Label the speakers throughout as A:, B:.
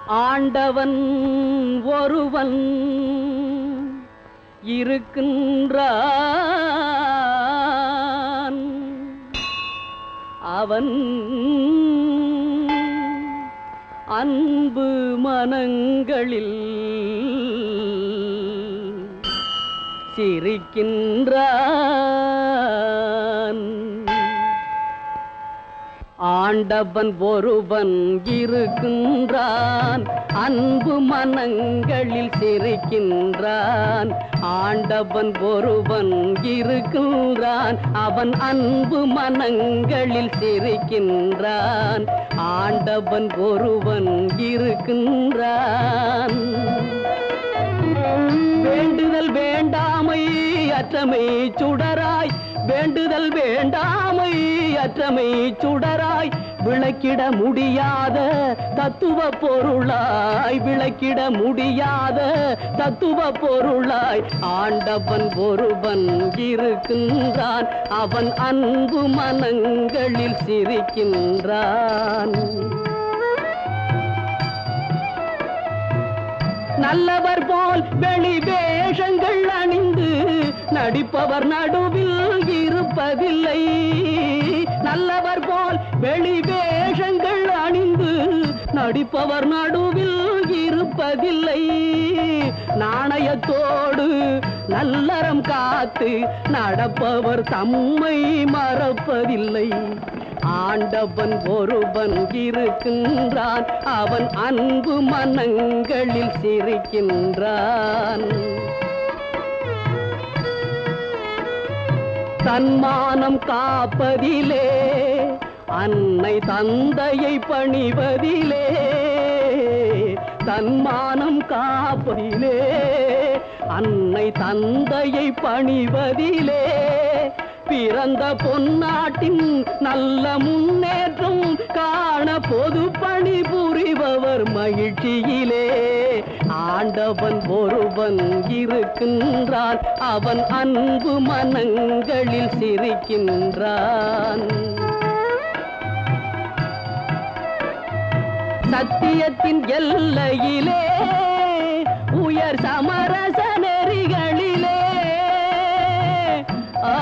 A: ஆண்டவன் ஒருவன் இருக்கின்றான் அவன் அன்பு மனங்களில் சிரிக்கின்றான் ஆண்டவன் ஒருவன் இருக்கின்றான் அன்பு மனங்களில் சிரிக்கின்றான் ஆண்டவன் ஒருவன் இருக்கின்றான் அவன் அன்பு மனங்களில் சிரிக்கின்றான் ஆண்டவன் ஒருவன் இருக்கின்றான் வேண்டுதல் வேண்டாமை அற்றமை சுடராய் வேண்டுதல் வேண்டாமை அற்றமை சுடராய் விளக்கிட முடியாத தத்துவ பொருளாய் விளக்கிட முடியாத தத்துவ பொருளாய் ஆண்டவன் ஒருவன் இருக்கின்றான் அவன் அன்பு மனங்களில் சிரிக்கின்றான் நல்லவர் போல் வெளி வேஷங்கள் அணிந்து நடிப்பவர் நடுவில் இருப்பதில்லை நல்லவர் போல் வெளி வேஷங்கள் அணிந்து நடிப்பவர் நடுவில் இருப்பதில்லை நாணயத்தோடு நல்லறம் காத்து நடப்பவர் தம்மை மறப்பதில்லை ஆண்டவன் ஒருவன் இருக்கின்றான் அவன் அன்பு மனங்களில் சிரிக்கின்றான் தன்மானம் காப்பதிலே அன்னை தந்தையை பணிவதிலே தன்மானம் காப்பதிலே அன்னை தந்தையை பணிவதிலே பிறந்த பொன்னாட்டின் நல்ல முன்னேற்றம் காண பொது பணி புரிபவர் மகிழ்ச்சியிலே ஆண்டவன் ஒருவன் இருக்கின்றான் அவன் அன்பு மனங்களில் சிரிக்கின்றான் சத்தியத்தின் எல்லையிலே உயர் சமரச நெறிகளிலே ஆ,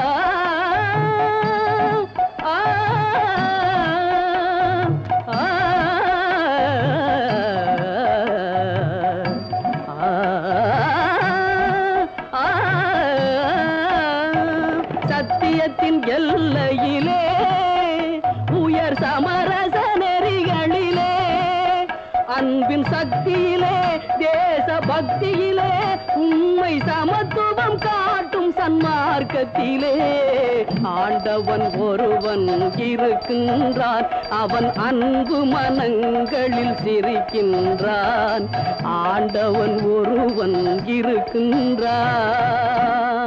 A: ஆ, ஆ, ஆ, சத்தியத்தின் எல்லையிலே உயர் சமரச நெறிகளிலே அன்பின் சக்தியிலே தேச பக்தியிலே உண்மை சமத்துவம் காட்டும் சன்மார்க்கத்திலே ஆண்டவன் ஒருவன் இருக்கின்றான் அவன் அன்பு மனங்களில் சிரிக்கின்றான் ஆண்டவன் ஒருவன் இருக்கின்றான்